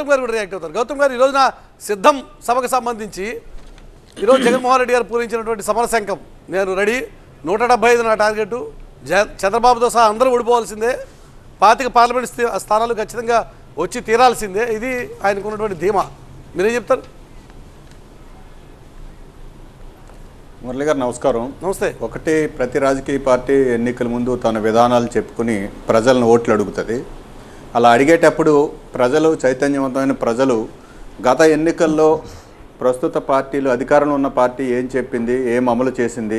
గౌతమ్ గారు కూడా రియాక్ట్ అవుతారు గౌతమ్ గారు ఈ రోజున సిద్ధం సభకు సంబంధించి ఈరోజు జగన్మోహన్ రెడ్డి గారు పూరించినటువంటి సమరశంకం నేను రెడీ నూట డెబ్బై ఐదు నా టార్గెట్ జ చంద్రబాబుతో సహా అందరూ ఓడిపోవాల్సిందే పాతిక పార్లమెంట్ స్థి- స్థానాలు ఖచ్చితంగా వచ్చి తీరాల్సిందే ఇది ఆయనకు ఉన్నటువంటి ధీమా మీరేం చెప్తారు మురళి గారు నమస్కారం నమస్తే ఒకటి ప్రతి రాజకీయ పార్టీ ఎన్నికల ముందు తన విధానాలు చెప్పుకుని ప్రజలను ఓట్లు అడుగుతుంది అలా అడిగేటప్పుడు ప్రజలు చైతన్యవంతమైన ప్రజలు గత ఎన్నికల్లో ప్రస్తుత పార్టీలు అధికారంలో ఉన్న పార్టీ ఏం చెప్పింది ఏం అమలు చేసింది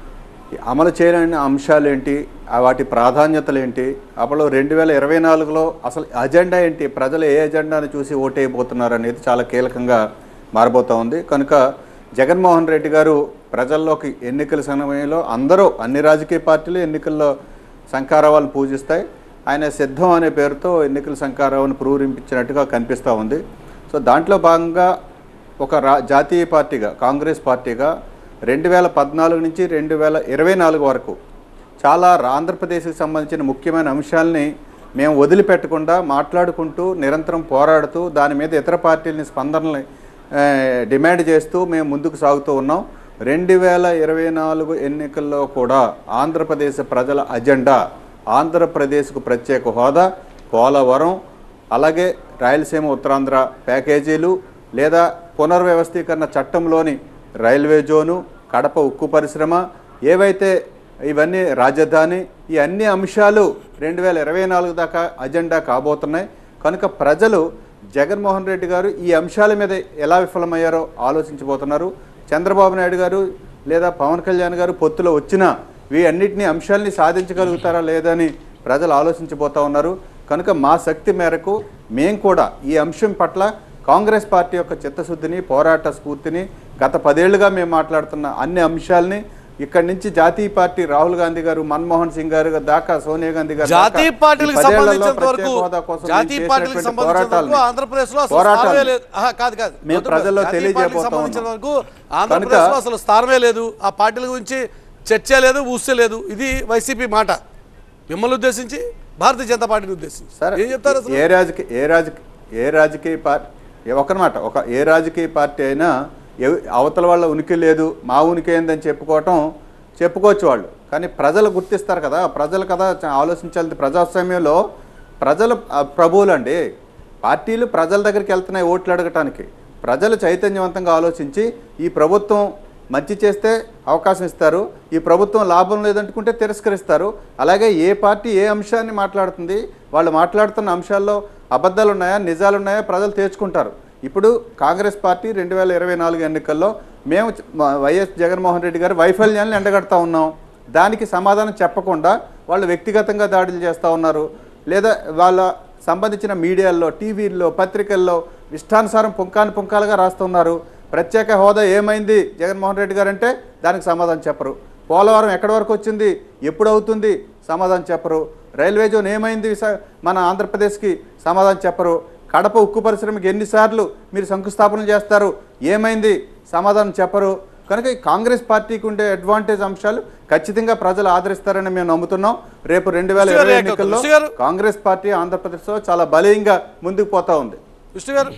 అమలు చేయలేని అంశాలు ఏంటి ఆ వాటి ప్రాధాన్యతలు ఏంటి అప్పుడు రెండు వేల ఇరవై నాలుగులో అసలు అజెండా ఏంటి ప్రజలు ఏ అజెండాను చూసి ఓటైపోతున్నారు అనేది చాలా కీలకంగా మారబోతూ ఉంది కనుక జగన్మోహన్ రెడ్డి గారు ప్రజల్లోకి ఎన్నికల సమయంలో అందరూ అన్ని రాజకీయ పార్టీలు ఎన్నికల్లో శంకారావాలను పూజిస్తాయి ఆయన సిద్ధం అనే పేరుతో ఎన్నికల శంకారావాన్ని పూరింపించినట్టుగా కనిపిస్తూ ఉంది సో దాంట్లో భాగంగా ఒక రా జాతీయ పార్టీగా కాంగ్రెస్ పార్టీగా రెండు వేల పద్నాలుగు నుంచి రెండు వేల ఇరవై నాలుగు వరకు చాలా రా- ఆంధ్రప్రదేశ్కి సంబంధించిన ముఖ్యమైన అంశాలని మేము వదిలిపెట్టకుండా మాట్లాడుకుంటూ నిరంతరం పోరాడుతూ దాని మీద ఇతర పార్టీలని స్పందనలు ఆ, డిమాండ్ చేస్తూ మేము ముందుకు సాగుతూ ఉన్నాం రెండు వేల ఇరవై నాలుగు ఎన్నికల్లో కూడా ఆంధ్రప్రదేశ్ ప్రజల అజెండా ఆంధ్రప్రదేశ్కు ప్రత్యేక హోదా పోలవరం అలాగే రాయలసీమ ఉత్తరాంధ్ర ప్యాకేజీలు లేదా పునర్వ్యవస్థీకరణ చట్టంలోని రైల్వే జోను కడప ఉక్కు పరిశ్రమ ఏవైతే ఇవన్నీ రాజధాని ఈ అన్ని అంశాలు రెండు వేల ఇరవై నాలుగు దాకా అజెండా కాబోతున్నాయి కనుక ప్రజలు జగన్మోహన్ రెడ్డి గారు ఈ అంశాల మీద ఎలా విఫలమయ్యారో ఆలోచించబోతున్నారు చంద్రబాబు నాయుడు గారు లేదా పవన్ కళ్యాణ్ గారు పొత్తులో వచ్చినా వీ అన్నిటినీ అంశాలని సాధించగలుగుతారా లేదా అని ప్రజలు ఆలోచించబోతా ఉన్నారు కనుక మా శక్తి మేరకు మేం కూడా ఈ అంశం పట్ల కాంగ్రెస్ పార్టీ యొక్క చిత్తశుద్ధిని పోరాట స్ఫూర్తిని గత పదేళ్లుగా మేము మాట్లాడుతున్న అన్ని అంశాలని ఇక్కడి నుంచి జాతీయ పార్టీ రాహుల్ గాంధీ గారు మన్మోహన్ సింగ్ గారు దాకా సోనియా గాంధీ గారు దాకా జాతీయ ఈ పార్టీలకు పదేళ్లలో సంబంధించినంత వరకు ప్రత్యేక హోదా కోసం మేము జాతీయ పార్టీలకు చేసినటువంటి సంబంధించినంత వరకు పోరాటాలని- ఆంధ్రప్రదేశ్ లో అసలు పోరాటాలని స్థానమే లేదు ఆహా, కాదు కాదు మేము గౌతమ్ గారు, ప్రజల్లో జాతీయ తెలియజేయబోతా పార్టీలకు సంబంధించిన ఉన్నాం. వరకు ఆంధ్రప్రదేశ్ లో కనుక- అసలు స్థానమే లేదు ఆ పార్టీల గురించి చర్చ లేదు ఊసే లేదు ఇది వైసీపీ మాట మిమ్మల్ని ఉద్దేశించి భారతీయ జనతా పార్టీని ఉద్దేశించి సరే ఏం చెప్తారు అసలు ఏ రాజకీయ ఏ రాజకీయ ఏ రాజకీయ పార్టీ ఒకనమాట ఒక ఏ రాజకీయ పార్టీ అయినా ఎవ- అవతల వాళ్ళ ఉనికి లేదు మా ఉనికి ఏందని చెప్పుకోవటం చెప్పుకోవచ్చు వాళ్ళు కానీ ప్రజలు గుర్తిస్తారు కదా ప్రజలు కదా చ- ఆలోచించాలి ప్రజాస్వామ్యంలో ప్రజలు ఆ, ప్రభువులండి పార్టీలు ప్రజల దగ్గరికి వెళ్తున్నాయి ఓట్లు అడగటానికి ప్రజలు చైతన్యవంతంగా ఆలోచించి ఈ ప్రభుత్వం మంచి చేస్తే అవకాశం ఇస్తారు ఈ ప్రభుత్వం లాభం లేదనుకుంటే తిరస్కరిస్తారు అలాగే ఏ పార్టీ ఏ అంశాన్ని మాట్లాడుతుంది వాళ్ళు మాట్లాడుతున్న అంశాల్లో అబద్ధాలు ఉన్నాయా నిజాలు ఉన్నాయా ప్రజలు తేల్చుకుంటారు ఇప్పుడు కాంగ్రెస్ పార్టీ రెండు వేల ఇరవై నాలుగు ఎన్నికల్లో మేము చ- మా వైఎస్ జగన్మోహన్ రెడ్డి గారి వైఫల్యాన్ని ఎండగడతా ఉన్నాం దానికి సమాధానం చెప్పకుండా వాళ్ళు వ్యక్తిగతంగా దాడులు చేస్తూ ఉన్నారు లేదా వాళ్ళ సంబంధించిన మీడియాల్లో టీవీల్లో పత్రికల్లో ఇష్టానుసారం పుంకాను పుంకాలుగా రాస్తున్నారు ప్రత్యేక హోదా ఏమైంది జగన్మోహన్ రెడ్డి గారు అంటే దానికి సమాధానం చెప్పరు పోలవరం ఎక్కడి వరకు వచ్చింది ఎప్పుడు అవుతుంది సమాధానం చెప్పరు రైల్వే జోన్ ఏమైంది విశా- మన ఆంధ్రప్రదేశ్కి సమాధానం చెప్పరు కడప ఉక్కు పరిశ్రమకి ఎన్నిసార్లు మీరు శంకుస్థాపన చేస్తారు ఏమైంది సమాధానం చెప్పరు కనుక ఈ కాంగ్రెస్ పార్టీకి ఉండే అడ్వాంటేజ్ అంశాలు ఖచ్చితంగా ప్రజలు ఆదరిస్తారని మేము నమ్ముతున్నాం రేపు రెండు వేల విష్ణు గారు ఇరవై రియాక్ట్ అవుతారు. ఎన్నికల్లో విష్ణు గారు. కాంగ్రెస్ పార్టీ ఆంధ్రప్రదేశ్లో చాలా బలీయంగా ముందుకు పోతా ఉంది విష్ణు గారు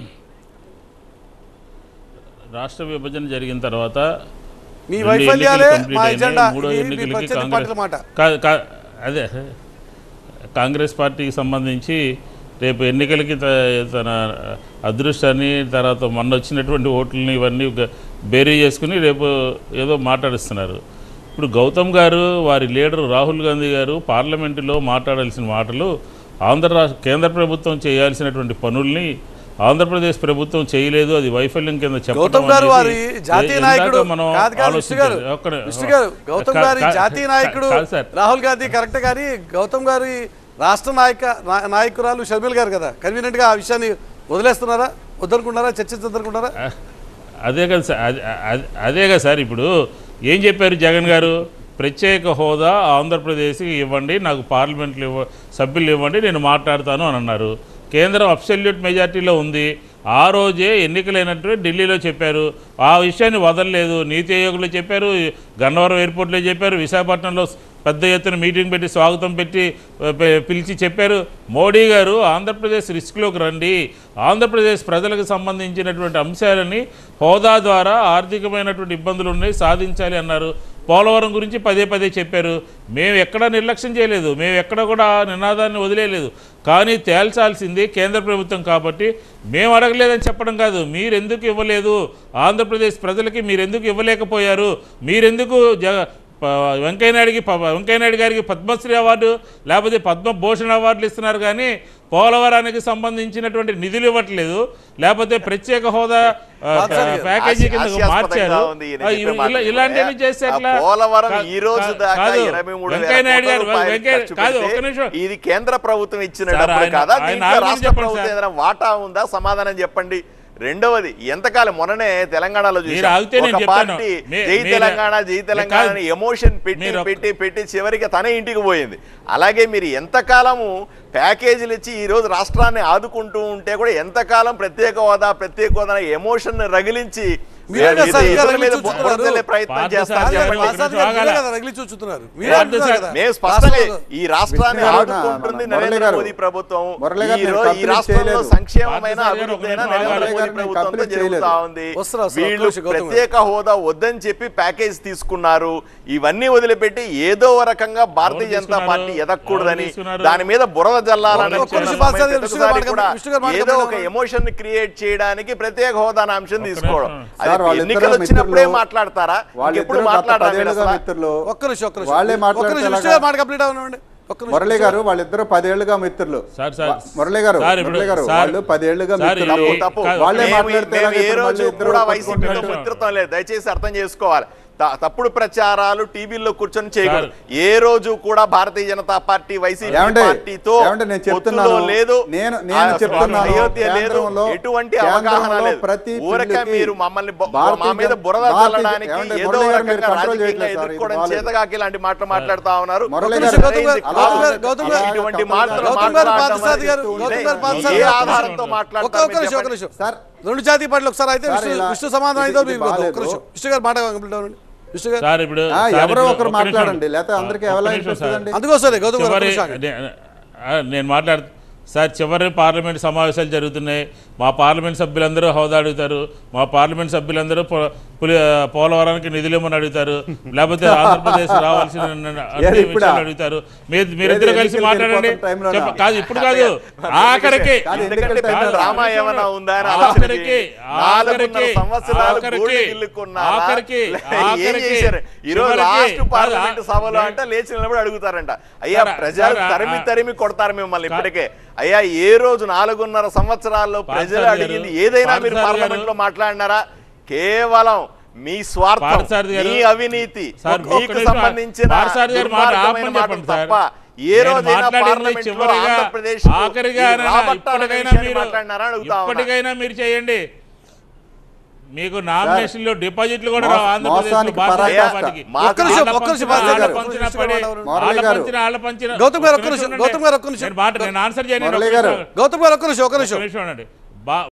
రాష్ట్ర విభజన జరిగిన తర్వాత మీ రెండు వైఫల్యాలే ఎన్నికలు complete మా అయినాయి. ఎజెండా మూడో ఇది మీ ఎన్నికలకి ప్రత్యర్థి కాంగ్రెస్ పార్టీల మాట కా- కా- అదే కాంగ్రెస్ పార్టీకి సంబంధించి రేపు ఎన్నికలకి త- తన అదృష్టాన్ని తర్వాత మొన్న వచ్చినటువంటి ఓట్లని ఇవన్నీ ఒక బేరీ చేసుకుని రేపు ఏదో మాట్లాడిస్తున్నారు ఇప్పుడు గౌతమ్ గారు వారి లీడర్ రాహుల్ గాంధీ గారు పార్లమెంటులో మాట్లాడాల్సిన మాటలు ఆంధ్ర రాష్ట్ర కేంద్ర ప్రభుత్వం చేయాల్సినటువంటి పనుల్ని ఆంధ్రప్రదేశ్ ప్రభుత్వం చేయలేదు అది వైఫల్యం కింద చెప్పడం గౌతమ్ గారు అనేది వారి జాతీయ ఇందాక నాయకుడు మనం కాదు కాదు విష్ణు గారు ఆలోచించాలి. ఒక్క- విష్ణు గారు గౌతమ్ కా- గారి కా- జాతీయ నాయకుడు కాదు సార్. రాహుల్ గాంధీ కరెక్ట్ కానీ గౌతమ్ గారి రాష్ట్ర నాయక నా- నాయకురాలు షర్మిల్ గారు కదా కన్వీనియంట్ గా ఆ విషయాన్ని వదిలేస్తున్నారా వద్దనుకుంటారా చర్చించదనుకుంటారా అదే కదా సార్ అదే- అదే- అదే కదా సార్ ఇప్పుడు ఏం చెప్పారు జగన్ గారు ప్రత్యేక హోదా ఆంధ్రప్రదేశ్కి ఇవ్వండి నాకు పార్లమెంట్లో ఇవ్వ సభ్యులు ఇవ్వండి నేను మాట్లాడతాను అని అన్నారు కేంద్రం అబ్సల్యూట్ మెజార్టీలో ఉంది ఆ రోజే ఎన్నికలైనట్టు ఢిల్లీలో చెప్పారు ఆ విషయాన్ని వదలలేదు నీతి ఆయోగ్లో చెప్పారు గన్నవరం ఎయిర్పోర్ట్లో చెప్పారు విశాఖపట్నంలో పెద్ద ఎత్తున మీటింగ్ పెట్టి స్వాగతం పెట్టి పి- పిలిచి చెప్పారు మోడీ గారు ఆంధ్రప్రదేశ్ రిస్క్లోకి రండి ఆంధ్రప్రదేశ్ ప్రజలకు సంబంధించినటువంటి అంశాలని హోదా ద్వారా ఆర్థికమైనటువంటి ఇబ్బందులు ఉన్నాయి సాధించాలి అన్నారు పోలవరం గురించి పదే పదే చెప్పారు మేము ఎక్కడా నిర్లక్ష్యం చేయలేదు మేము ఎక్కడ కూడా ఆ నినాదాన్ని వదిలేయలేదు కానీ తేల్చాల్సింది కేంద్ర ప్రభుత్వం కాబట్టి మేము అడగలేదని చెప్పడం కాదు మీరెందుకు ఇవ్వలేదు ఆంధ్రప్రదేశ్ ప్రజలకి మీరెందుకు ఇవ్వలేకపోయారు మీరెందుకు జ ప- వెంకయ్యనాయుడికి ప- వెంకయ్యనాయుడు గారికి పద్మశ్రీ అవార్డు లేకపోతే పద్మభూషణ్ అవార్డులు ఇస్తున్నారు కానీ పోలవరానికి సంబంధించినటువంటి నిధులు ఇవ్వట్లేదు లేకపోతే ప్రత్యేక హోదా ఆ, పాత్సారి- ప్యాకేజీ కింద హాస్యాస్పదంగా మార్చారు ఉంది ఈయన ఆ, చెప్పే ఇలా- మాటలు. ఇలాంటివన్నీ చేస్తే ఆ ఎట్లా? పోలవరం కా- ఈ రోజు కా- దాకా కాదు. ఇరవై మూడు వేల వెంకయ్య నాయుడు గారు కోట్ల రూపాయలు వెంకయ్య ఖర్చు కాదు పెడితే ఒక్క నిమిషం ఇది కేంద్ర ప్రభుత్వం ఇచ్చిన సార్, డబ్బులు ఆయన- కాదా ఆయన దీంట్లో ఆర్గ్యుమెంట్ రాష్ట్ర చెప్పండి ప్రభుత్వం సార్. ఏదైనా వాటా ఉందా సమాధానం చెప్పండి రెండవది ఎంతకాలం మొన్ననే తెలంగాణలో మీరు చూసాం. ఆగితే నేను ఒక చెప్తాను. పార్టీ మీ- జై మీరు- తెలంగాణ జై మీరు తెలంగాణ కాదు. అని ఎమోషన్ పెట్టి మీరు ఒక్క- పెట్టి పెట్టి చివరికి తనే ఇంటికి పోయింది అలాగే మీరు ఎంతకాలము ప్యాకేజీలు ఇచ్చి ఈ రోజు రాష్ట్రాన్ని ఆదుకుంటూ ఉంటే కూడా ఎంతకాలం ప్రత్యేక హోదా ప్రత్యేక హోదా అనే ఎమోషన్ రగిలించి మీరే కదా ఇది సార్ ఇంకా ఇతరుల మీద రగిలి చూస్తున్నారు. బురదలే ప్రయత్నం పార్థ చేస్తారు సార్ చెప్పండి. గారు ప్రసాద్ గారు మీరే కదా రగిలి చూస్తున్నారు మీరే పార్థ అంటున్నారు సార్ కదా. మేము స్పష్టంగా రాష్ట్రంలో- ఈ రాష్ట్రాన్ని విష్ణు గారు, ఆదుకుంటుంది నా- మురళి నరేంద్ర గారు, మోదీ ప్రభుత్వం మురళి గారు ఈ నేను రో- ఈ కంప్లీట్ రాష్ట్రంలో చేయలేదు. సంక్షేమమైన పార్థ సార్ గారు అభివృద్ధి అయినా ఒక నరేంద్ర నిమిషం మోదీ ఆగండి. ప్రభుత్వంతో కంప్లీట్ జరుగుతా చేయలేదు. ఉంది వస్తున్నా, వస్తున్నా. వీళ్ళు ఒక్క నిమిషం, గౌతమ్ గారు. ప్రత్యేక హోదా వద్దని చెప్పి ప్యాకేజ్ తీసుకున్నారు ఇవన్నీ వదిలిపెట్టి ఏదో ఒక రకంగా భారతీయ ఎవరు జనతా తీసుకున్నారు? పార్టీ ఎదగకూడదని ఎవరు తీసుకున్నారు? దాని మీద బురద జల్లాలని ఒక్క నిమిషం, పార్థ సార్ గారు, విష్ణు గారు కూడా మాట్లాడండి, విష్ణు గారు ఏదో ఒక మాట్లాడండి. ఎమోషన్ క్రియేట్ చేయడానికి ప్రత్యేక హోదా అనే అంశం తీసుకోవడం నిమిషం. అది సార్, వాళ్ళిద్దరూ ఎన్నికలు వచ్చినప్పుడే మిత్రులు. మాట్లాడతారా ఎప్పుడు వాళ్ళిద్దరూ గత మాట్లాడాలి పదేళ్లుగా అసలు మిత్రులు ఒక్క నిమిషం ఒక్క నిమిషం వాళ్ళే ఒక్క మాట్లాడితే నిమిషం విష్ణు ఎలాగా? గారు మాట కంప్లీట్ అవ్వనివ్వండి ఒక్క నిమిషం మురళి గారు వాళ్ళిద్దరు పదేళ్లుగా మిత్రులు సార్, సార్, వా- మురళి గారు సార్, ఇప్పుడు- మురళి గారు సార్, వాళ్ళు పదేళ్లుగా సార్, మిత్రులు ఇది- తప్పు తప్పు కాదు, వాళ్ళే మేము- మాట్లాడితే మేము ఎలాగ ఏ ఇప్పుడు రోజు మళ్ళీ ఇద్దరు కూడా కొట్టుకుంటున్నారు? వైసీపీతో మిత్రత్వం లేదు దయచేసి అర్థం చేసుకోవాలి త- తప్పుడు ప్రచారాలు టీవీల్లో కూర్చొని చేయకూడదు ఏ రోజు కూడా భారతీయ జనతా పార్టీ వైసీపీ ఏమండి? పార్టీతో ఏమండి నేను పొత్తులో చెప్తున్నాను. లేదు నేను ఆ, నేను చెప్తున్నాను అయోధ్య లేదు కేంద్రంలో ఎటువంటి అవగాహన కేంద్రంలో లేదు ప్రతి ఊరక బిల్లుకి మీరు మమ్మల్ని బొ- భారతీయ మా మీద జన- బురద భారతీయ- చల్లడానికి ఏమండి? ఏదో మురళి గారు మీరు రకంగా కంట్రోల్ రాజకీయంగా చేయట్లేదు సార్, ఇది ఎదుర్కోవడం బాలేదు. చేతగాకి ఇలాంటి మాటలు మాట్లాడుతా ఉన్నారు మురళి ఒక్క గారు నిమిషం, గౌతమ్ గారు, అలా- గౌతమ్ గారు, గౌతమ్ గారు, ఇటువంటి గౌతమ్ మాటలు గారు, గౌతమ్ గారు, మాట్లాడడం పార్థసారథి గారు, అనేది గౌతమ్ గారు, ఏ పార్థసారథి గారు, ఆధారంతో ఒక్క మాట్లాడతారు ఒక్క నిమిషం ఒక్క నిమిషం సార్ రెండు జాతీయ పార్టీలు ఒకసారి అయితే సార్, విష్ణు ఇలా- విష్ణు సమాధానం ఇది- అయితే ఇది మీకు ఒక్క బాలేదు. నిమిషం విష్ణు గారు మాట కంప్లీట్ అవ్వండి విష్ణు గారు సార్ ఇప్పుడు ఆ, సార్ ఎవరో ఇప్పుడు ఒకరు ఒక్క నిమిషం. మాట్లాడండి లేకపోతే అందరికీ ఒక్క ఎలా నిమిషం సార్. అనిపిస్తుందండి అందుకోసమే గౌతమ్ గారు ఒక్క చివరి నిమిషం ఆగండి. నే- ఆ, నేను మాట్లాడు సార్ చివరి పార్లమెంట్ సమావేశాలు జరుగుతున్నాయి మా పార్లమెంట్ సభ్యులందరూ హోదా అడుగుతారు మా పార్లమెంట్ సభ్యులందరూ పొ- పులి పోలవరానికి నిధులు ఇవ్వమని అడుగుతారు లేకపోతే ఆంధ్రప్రదేశ్ రావాల్సిన అన్ని ఏది ఇప్పుడా? విషయాలు అడుగుతారు మీరు మీరిద్దరు ఏది కలిసి ఎన్నికలు మాట్లాడండి వెళ్ళిపోతున్న టైంలోనా? చెప్ప- కాదు ఇప్పుడు కాదు ఆఖరికి కాదు, ఎందుకంటే ఎన్నికల పెద్ద టైంలో డ్రామా ఏమైనా ఉందా అని ఆలోచన ఆఖరికి చేయండి. నాలుగున్నర ఆఖరికి సంవత్సరాలు ఆఖరికి గోల్డ్ గిల్లుకున్నారా? ఆఖరికి ఏం ఆఖరికి చేశారు ఈ రోజు చివరికి లాస్ట్ పార్లమెంట్ కాదు, సభలో అంటే లేచి నిలబడి అడుగుతారంట అయ్యా సార్, ప్రజలు సార్, తరిమి ఆ- తరిమి కొడతారు మిమ్మల్ని ఇప్పటికే అయ్యా ఏ రోజు నాలుగున్నర సంవత్సరాల్లో ప్రజలు పార్థసారథి అడిగింది గారు, ఏదైనా మీరు పార్థసారథి పార్లమెంట్ లో గారు, మాట్లాడినారా కేవలం మీ స్వార్థం పార్థసారథి గారు, మీ అవినీతి సార్, ఒక్క మీకు నిమిషం, సంబంధించిన పార్థసారథి గారు మాట దుర్మార్గమైన ఆపమని మాటలు చెప్పండి సార్. తప్ప ఏ నేను రోజైనా మాట్లాడింది పార్లమెంట్ లో చివరిగా, ఆంధ్రప్రదేశ్ ఆఖరిగా ఇప్పటికైనా మీరు ఇప్పటికైనా మీరు చేయండి మీకు నామినేషన్లో డిపాజిట్లు కూడా రావు మోస- ఆంధ్రప్రదేశ్ మోసానికి భారతీయ పరాకాష్ట. పార్టీకి. ఒక్క నిమిషం, వాళ్ళ ఒక్క నిమిషం, పంచిన, పార్థసారథి వాళ్ళ గారు, పంచిన ఒక్క నిమిషం పడి, మాట్లాడండి. మురళి వాళ్ళ గారు. పంచిన, వాళ్ళ పంచిన. గౌతమ్ గారు, ఒక్క ఒక్క నిమిషం, నిమిషం గౌతమ్ గారు, ఒక్క నిమిషం. నేను మాట నేను ఆన్సర్ చేయను మురళి ఒక్క గారు. నిమిషం. గౌతమ్ గారు ఒక్క నిమిషం ఒక్క ఒక్క నిమిషం నిమిషం ఉండండి. బా